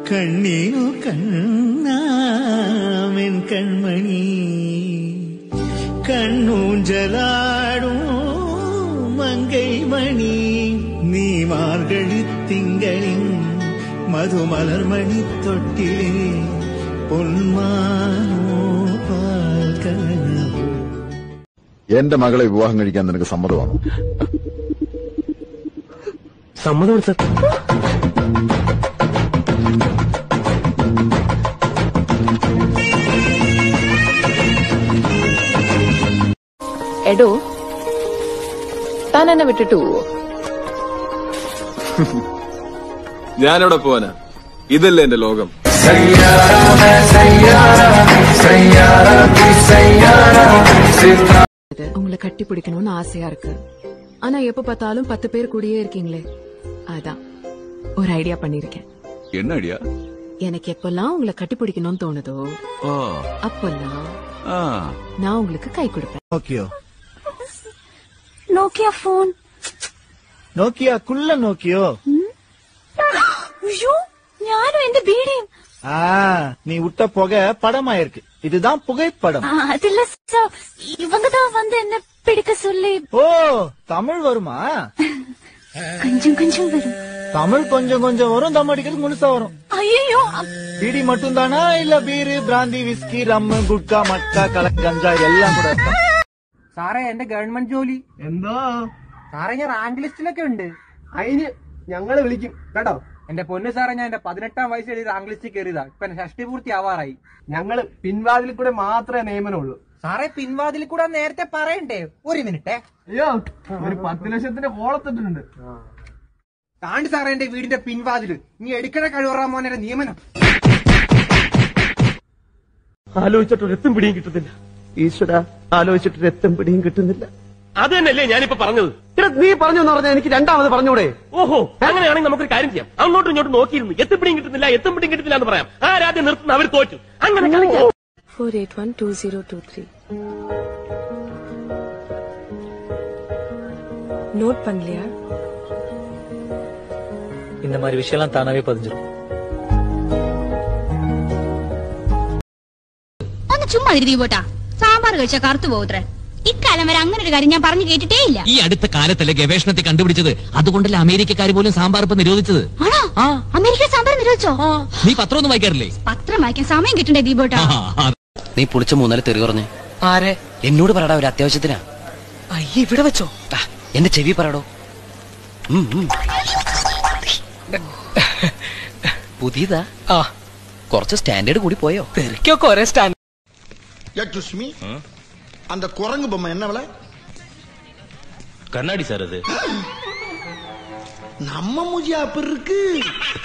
കണ്ണീനു കണ്ണാമൻ കൺമണി കണ്ണൂഞ്ചലാടും മങ്കை മണി നീ മാർഗഴി തിങ്കളിൻ മധുമലർമണി തൊട്ടിലേ പൊന്മാനോ പാൽക്കനവോ എന്റെ മകളെ വിവാഹം കഴിക്കാൻ നിനക്ക് സമ്മതമാണോ സമ്മതമാണ് സർ എടോ താൻ എന്നെ വിട്ടിട്ട് പോവോ ഞാനെവിടെ പോവാനാ ഇതല്ലേ എന്റെ ലോകം உங்களை கட்டி பிடிக்கணும்னு ஆசையா இருக்கு ஆனா எப்ப பார்த்தாலும் பத்து பேர் கூடயே இருக்கீங்களே அதான் ஒரு ஐடியா பண்ணிருக்கேன் என்ன ஐடியா எனக்கு எப்பெல்லாம் உங்களை கட்டி பிடிக்கணும்னு தோணுதோ ஓ அப்பெல்லாம் ஆ நான் உங்களுக்கு கை கொடுப்பேன் നോക്കിയോ നോക്കിയ ഫോൺ നോക്കിയ കുള്ള നോക്കിയോ ஐயோ ஞானும் எந்த பீடியும் ஆ நீ விட்ட புகை படமாயிருக்கு இதுதான் புகைப்படம் அதுல சார் இவங்க தான் வந்து என்ன பிடிக்க சொல்லி ஓ தமிழ் வருமா கொஞ்சம் கொஞ்சம் வரும் தமிழ் கொஞ்சம் கொஞ்சம் வரும் தம் அடிக்கிறது முழுசா வரும் ஐயோ பீடி மட்டும் தானா இல்ல beer brandy whisky rum gutka matka கலக் கஞ்சா எல்லாம் கூட இருக்கா? സാറേ എന്റെ ഗവൺമെന്റ് ജോലി എന്തോ സാറേ ഞാൻ റാങ്ക് ലിസ്റ്റിലൊക്കെ ഉണ്ട് അതിന് ഞങ്ങള് വിളിക്കും കേട്ടോ എന്റെ പൊന്ന് സാറേ ഞാൻ എന്റെ പതിനെട്ടാം വയസ്സിൽ എഴുതി റാങ്ക് ലിസ്റ്റിൽ കയറിയതാ ഇപ്പൊ എന്റെ ഷഷ്ടി പൂർത്തി ആവാറായി ഞങ്ങള് പിൻവാതിൽ കൂടെ മാത്രമേ നിയമനമുള്ളൂ സാറേ പിൻവാതിൽ കൂടെ നേരത്തെ പറയണ്ടേ ഒരു മിനിറ്റ് അയ്യോ ഒരു പത്ത് ലക്ഷത്തിന്റെ കോളത്തിട്ടുണ്ട് താണ്ടി സാറേ എന്റെ വീടിന്റെ പിൻവാതില് നീ എടുക്കണ കഴിവറാ മോനെ നിയമനം ആലോചിച്ചിട്ട് എത്തും പിടിയും കിട്ടുന്നില്ല ഈശ്വര ആലോചിച്ചിട്ട് എത്തും പിടിയും കിട്ടുന്നില്ല അത് തന്നെയല്ലേ ഞാനിപ്പോ പറഞ്ഞത് എടാ, നീ പറഞ്ഞു എന്ന് പറഞ്ഞാൽ എനിക്ക് രണ്ടാമത് പറഞ്ഞൂടെ ഓഹോ അങ്ങനെയാണെങ്കിൽ നമുക്കൊരു കാര്യം ചെയ്യാം അങ്ങോട്ടും ഇങ്ങോട്ടും നോക്കിയിരുന്നു എത്തുപിടിയും കിട്ടുന്നില്ല എത്തുപിടിയും കിട്ടുന്നില്ല എന്ന് പറയാം ആരാദ്യം നിർത്തുന്ന അവർ തോറ്റു അങ്ങനെ കളിക്കാം four eight one two zero two three note பண்ணலையா இந்த மாதிரி விஷயம்லாம் தானாவே பதிஞ்சிடும் ഒന്ന് ചുമ്മാ ഇരുതി പോട്ടാ സാമ്പാർ കഴിച്ചാ കറുത്തു പോകത്രേ ഇക്കാലം വരെ അങ്ങനെ ഒരു കാര്യം ഞാൻ പറഞ്ഞു കേട്ടിട്ടേ ഇല്ല ഈ അടുത്ത കാലത്തല്ലേ ഗവേഷണത്തെ കണ്ടുപിടിച്ചത് അതുകൊണ്ടല്ലേ അമേരിക്കക്കാർ പോലും സാമ്പാർ ഇപ്പൊ നിരോധിച്ചത് ആണോ അമേരിക്ക സാമ്പാർ നിരോധിച്ചോ നീ പത്രം ഒന്നും വായിക്കാറില്ലേ പത്രം വായിക്കാൻ സമയം കിട്ടണ്ടേ ദീപോട്ടാ നീ പുളിച്ച മൂന്നര തെറി പറഞ്ഞേ ആരെ എന്നോട് പറടാ ഒരു അത്യാവശ്യത്തിനാ അയ്യ ഇവിടെ വെച്ചോ ആ, എന്റെ ചെവി പറയടോ ഉം, ഉം. പുതിയതാ ആ കുറച്ച് സ്റ്റാൻഡേർഡ് കൂടി പോയോ തെറിക്കൊക്കെ ഒരേ സ്റ്റാൻഡ് യക്ഷുഷ്മി அந்த குரங்கு பொம்மை என்ன விலை கண்ணாடி சார் அது நம்ம மூஜி அப்ப இருக்கு